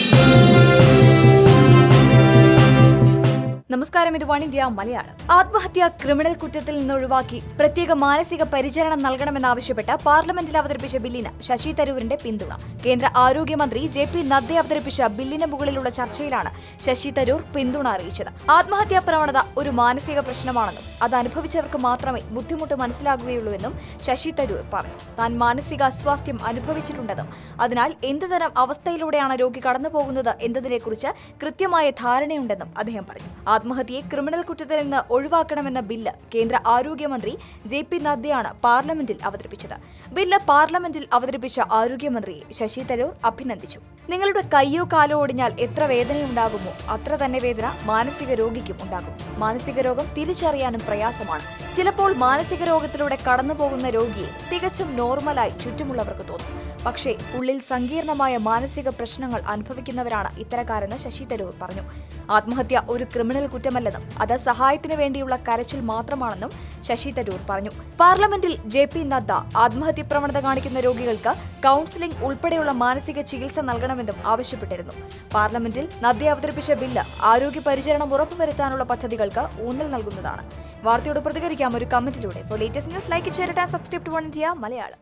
നമസ്കാരം ഇത് one India Malayalam ആത്മഹത്യ ക്രിമിനൽ കുറ്റത്തിൽ നിന്ന് ഒഴിവാക്കി പ്രത്യേക മാനസിക പരിചരണം നൽകണമെന്നാവശ്യപ്പെട്ട് പാർലമെന്റിൽ അവതരിപ്പിച്ച ബില്ലിന് ശശി തരൂരിന്റെ പിന്തുണ കേന്ദ്ര ആരോഗ്യമന്ത്രി ജെ പി നദ്ദ അവതരിപ്പിച്ച ബില്ലിന് മുകളിലുള്ള ചർച്ചയിലാണ് ശശി തരൂർ പിന്തുണ അറിയിച്ചത് ആത്മഹത്യാ പ്രവണത ഒരു മാനസിക പ്രശ്നമാണെന്നും അത് അനുഭവിച്ചവർക്ക് മാത്രമേ ബുദ്ധിമുട്ട് മനസ്സിലാകുകയുള്ളൂവെന്നും ശശി തരൂർ പറഞ്ഞു താൻ മാനസിക അസ്വാസ്ഥ്യം അനുഭവിച്ചിട്ടുണ്ടെന്നും അതിനാൽ എന്തുതരം അവസ്ഥയിലൂടെയാണ് രോഗി കടന്നുപോകുന്നത് എന്നതിനെക്കുറിച്ച് കൃത്യമായ ധാരണയുണ്ടെന്നും അദ്ദേഹം പറഞ്ഞു ആത്മഹത്യയെ ക്രിമിനൽ കുറ്റത്തിൽ നിന്ന് ഒഴിവാക്കണമെന്ന ബില്ല് കേന്ദ്ര ആരോഗ്യമന്ത്രി ജെ പി നദ്ദയാണ് പാർലമെന്റിൽ അവതരിപ്പിച്ചത് ബില്ല് പാർലമെന്റിൽ അവതരിപ്പിച്ച ആരോഗ്യമന്ത്രിയെ ശശി തരൂർ അഭിനന്ദിച്ചു നിങ്ങളുടെ കയ്യോ കാലോ ഒടിഞ്ഞാൽ എത്ര വേദനയുണ്ടാകുമോ അത്ര തന്നെ വേദന മാനസിക രോഗിക്കും ഉണ്ടാകും മാനസിക രോഗം തിരിച്ചറിയാനും പ്രയാസമാണ് ചിലപ്പോൾ മാനസിക രോഗത്തിലൂടെ കടന്നുപോകുന്ന രോഗിയെ തികച്ചും നോർമലായി ചുറ്റുമുള്ളവർക്ക് തോന്നും പക്ഷേ ഉള്ളിൽ സങ്കീർണമായ മാനസിക പ്രശ്നങ്ങൾ അനുഭവിക്കുന്നവരാണ് ഇത്തരക്കാരെന്ന് ശശി തരൂർ പറഞ്ഞു ആത്മഹത്യ ഒരു ക്രിമിനൽ കുറ്റമല്ലെന്നും അത് സഹായത്തിന് വേണ്ടിയുള്ള കരച്ചിൽ മാത്രമാണെന്നും ശശി തരൂർ പറഞ്ഞു പാർലമെന്റിൽ ജെ പി നദ്ദ ആത്മഹത്യ പ്രവണത കാണിക്കുന്ന രോഗികൾക്ക് കൌൺസിലിംഗ് ഉൾപ്പെടെയുള്ള മാനസിക ചികിത്സ നൽകണമെന്നും ആവശ്യപ്പെട്ടിരുന്നു പാർലമെന്റിൽ നദ്ദ അവതരിപ്പിച്ച ബില്ല് ആരോഗ്യ പരിചരണം ഉറപ്പുവരുത്താനുള്ള പദ്ധതികൾക്ക് ഊന്നൽ നൽകുന്നതാണ് വാർത്തയോട് പ്രതികരിക്കാം ഒരു കമന്റിലൂടെ for latest news like share and subscribe to One India Malayalam